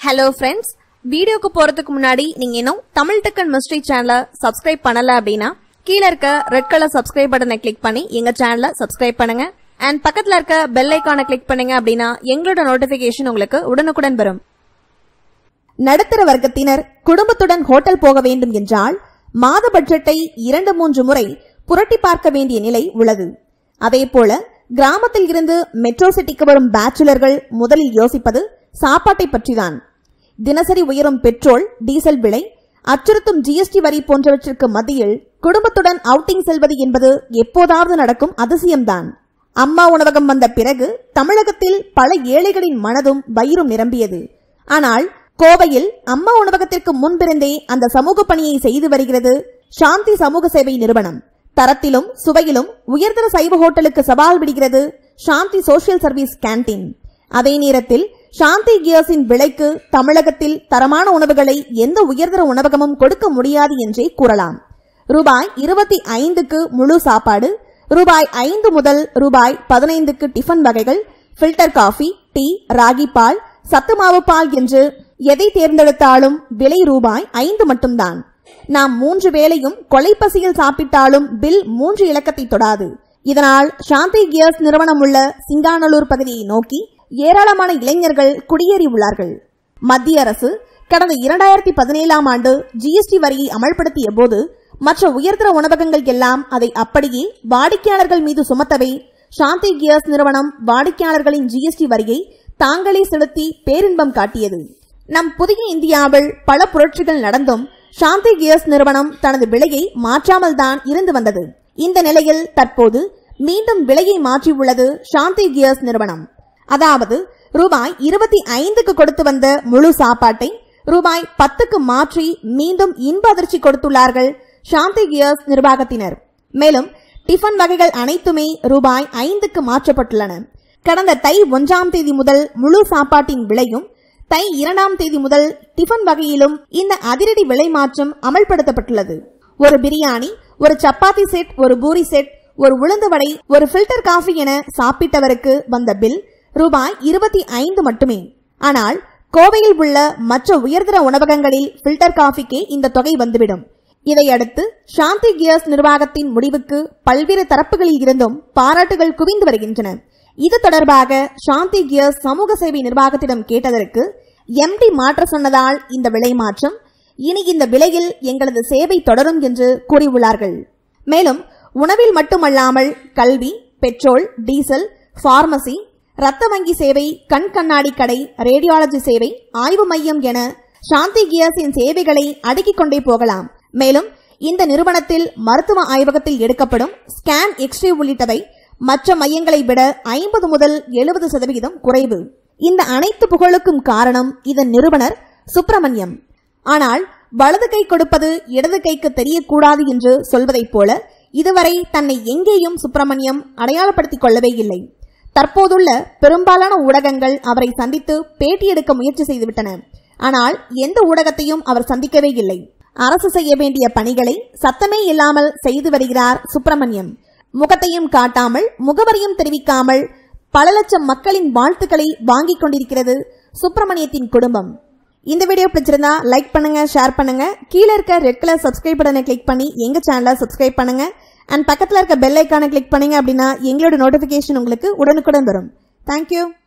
hello friends வீடியோக்கு போறதுக்கு முன்னாடி நீங்க இன்னும் தமிழ் டெக்கன் மிஸ்ட்ரி சேனலை சப்ஸ்கிரைப் பண்ணல அப்படின்னா கீழே இருக்க ரெட் கலர் சப்ஸ்கிரைப் பட்டனை கிளிக் பண்ணி எங்க சேனலை சப்ஸ்கிரைப் பண்ணுங்க அண்ட் பக்கத்துல இருக்க பெல் ஐக்கானை கிளிக் பண்ணுங்க அப்படின்னா எங்களோட நோட்டிபிகேஷன் உங்களுக்கு உடனுக்குடன் வரும் நடுத்தர வர்க்கத்தினர் குடும்பத்துடன் ஹோட்டல் போக வேண்டும் என்றால் மாத பட்ஜெட்டை இரண்டு மூன்று முறை புரட்டி பார்க்க வேண்டிய நிலை உள்ளது அதேபோல கிராமத்தில் இருந்து மெட்ரோ சிட்டிக்கு வரும் பேச்சுலர்கள் முதலில் யோசிப்பது சாப்பாட்டை பற்றிதான் தினசரி உயரும் பெட்ரோல் டீசல் விலை அச்சுறுத்தும் ஜிஎஸ்டி வரி போன்றவற்றிற்கு மத்தியில் குடும்பத்துடன் அவுட்டிங் செல்வது என்பது எப்போதாவது நடக்கும் அதிசயம்தான் அம்மா உணவகம் வந்த பிறகு தமிழகத்தில் பல ஏழைகளின் மனதும் வயிறும் நிரம்பியது ஆனால் கோவையில் அம்மா உணவகத்திற்கு முன்பிருந்தே அந்த சமூக பணியை செய்து வருகிறது சாந்தி சமூக சேவை நிறுவனம் தரத்திலும் சுவையிலும் உயர்தர சைவ ஹோட்டலுக்கு சவால் விடுகிறது சாந்தி சோஷியல் சர்வீஸ் கேண்டீன் அதே நேரத்தில் சாந்தி கியர்ஸின் விலைக்கு தமிழகத்தில் தரமான உணவுகளை எந்த உயர்தர உணவகமும் கொடுக்க முடியாது என்றே கூறலாம் ரூபாய் இருபத்தி ஐந்துக்கு முழு சாப்பாடு ரூபாய் ஐந்து முதல் ரூபாய் பதினைந்துக்கு டிஃபன் வகைகள் ஃபில்டர் காஃபி டீ ராகி பால் சத்து மாவு பால் என்று எதை தேர்ந்தெடுத்தாலும் விலை ரூபாய் ஐந்து மட்டும்தான் நாம் மூன்று வேளையும் கொலைப்பசியில் சாப்பிட்டாலும் பில் மூன்று இலக்கத்தை தொடாது இதனால் சாந்தி கியர்ஸ் நிறுவனம் உள்ள சிங்காநல்லூர் பகுதியை நோக்கி ஏராளமான இளைஞர்கள் குடியேறி உள்ளார்கள் மத்திய அரசு கடந்த இரண்டாயிரத்தி பதினேழாம் ஆண்டு ஜிஎஸ்டி வரியை அமல்படுத்திய போது மற்ற உயர்தர உணவகங்கள் எல்லாம் அதை அப்படியே வாடிக்கையாளர்கள் மீது சுமத்தவே சாந்தி கியர்ஸ் நிறுவனம் வாடிக்கையாளர்களின் ஜிஎஸ்டி வரியை தாங்களே செலுத்தி பேரின்பம் காட்டியது நம் புதிய இந்தியாவில் பல புரட்சிகள் நடந்தும் சாந்தி கியர்ஸ் நிறுவனம் தனது விலையை மாற்றாமல் தான் இருந்து வந்தது இந்த நிலையில் தற்போது மீண்டும் விலையை மாற்றியுள்ளது சாந்தி கியர்ஸ் நிறுவனம் அதாவது ரூபாய் இருபத்தி ஐந்துக்கு கொடுத்து வந்த முழு சாப்பாட்டை ரூபாய் பத்துக்கு மாற்றி மீண்டும் இன்ப அதிர்ச்சி கொடுத்துள்ளார்கள் சாந்தி கியர்ஸ் நிர்வாகத்தினர் மேலும் டிஃபன் வகைகள் அனைத்துமே ரூபாய் ஐந்துக்கு மாற்றப்பட்டுள்ளன கடந்த தை ஒன்றாம் தேதி முதல் முழு சாப்பாட்டின் விலையும் தை இரண்டாம் தேதி முதல் டிஃபன் வகையிலும் இந்த அதிரடி விலை மாற்றம் அமல்படுத்தப்பட்டுள்ளது ஒரு பிரியாணி ஒரு சப்பாத்தி செட் ஒரு பூரி செட் ஒரு உளுந்து வடை ஒரு ஃபில்டர் காஃபி என சாப்பிட்டவருக்கு வந்த பில் ரூபாய் இருபத்தி ஐந்து மட்டுமே ஆனால் கோவையில் உள்ள மற்ற உயர்தர உணவகங்களில் ஃபில்டர் காஃபிக்கே இந்த தொகை வந்துவிடும் இதையடுத்து சாந்தி கியர்ஸ் நிர்வாகத்தின் முடிவுக்கு பல்வேறு தரப்புகளில் இருந்தும் பாராட்டுகள் குவிந்து வருகின்றன இது தொடர்பாக சாந்தி கியர்ஸ் சமூக சேவை நிர்வாகத்திடம் கேட்டதற்கு எம்டி மாற்ற சொன்னதால் இந்த விலை மாற்றம் இனி இந்த விலையில் எங்களது சேவை தொடரும் என்று கூறியுள்ளார்கள் மேலும் உணவில் மட்டுமல்லாமல் கல்வி பெட்ரோல் டீசல் பார்மசி ரத்த வங்கி சேவை கண் கண்ணாடி கடை ரேடியாலஜி சேவை ஆய்வு மையம் என சாந்தி கியர்ஸின் சேவைகளை அடுக்கிக் கொண்டே போகலாம் மேலும் இந்த நிறுவனத்தில் மருத்துவ ஆய்வகத்தில் எடுக்கப்படும் ஸ்கேன் எக்ஸ்ரே உள்ளிட்டவை மற்ற மையங்களை விட ஐம்பது முதல் எழுபது சதவிகிதம் குறைவு இந்த அனைத்து புகழுக்கும் காரணம் இதன் நிறுவனர் சுப்பிரமணியம் ஆனால் வலது கை கொடுப்பது இடது கைக்கு தெரியக்கூடாது என்று சொல்வதைப் போல இதுவரை தன்னை எங்கேயும் சுப்பிரமணியம் அடையாளப்படுத்திக் கொள்ளவே இல்லை தற்போதுள்ள பெரும்பாலான ஊடகங்கள் அவரை சந்தித்து பேட்டி எடுக்க முயற்சி செய்துவிட்டன ஆனால் எந்த ஊடகத்தையும் அவர் சந்திக்கவே இல்லை அரசு செய்ய வேண்டிய பணிகளை சத்தமே இல்லாமல் செய்து வருகிறார் சுப்பிரமணியம் முகத்தையும் காட்டாமல் முகவரியும் தெரிவிக்காமல் பல லட்சம் மக்களின் வாழ்த்துக்களை வாங்கிக் கொண்டிருக்கிறது சுப்பிரமணியத்தின் குடும்பம் இந்த வீடியோ பிடிச்சிருந்தா லைக் பண்ணுங்க ஷேர் பண்ணுங்க கீழே இருக்க ரெட் கலர் சப்ஸ்கிரைப் பட்டனை கிளிக் பண்ணி எங்க சேனலை சப்ஸ்கிரைப் பண்ணுங்க அண்ட் பக்கத்தில் இருக்க பெல் ஐக்கானை கிளிக் பண்ணீங்க அப்படின்னா எங்களோட நோட்டிஃபிகேஷன் உங்களுக்கு உடனுக்குடன் வரும் தேங்க்யூ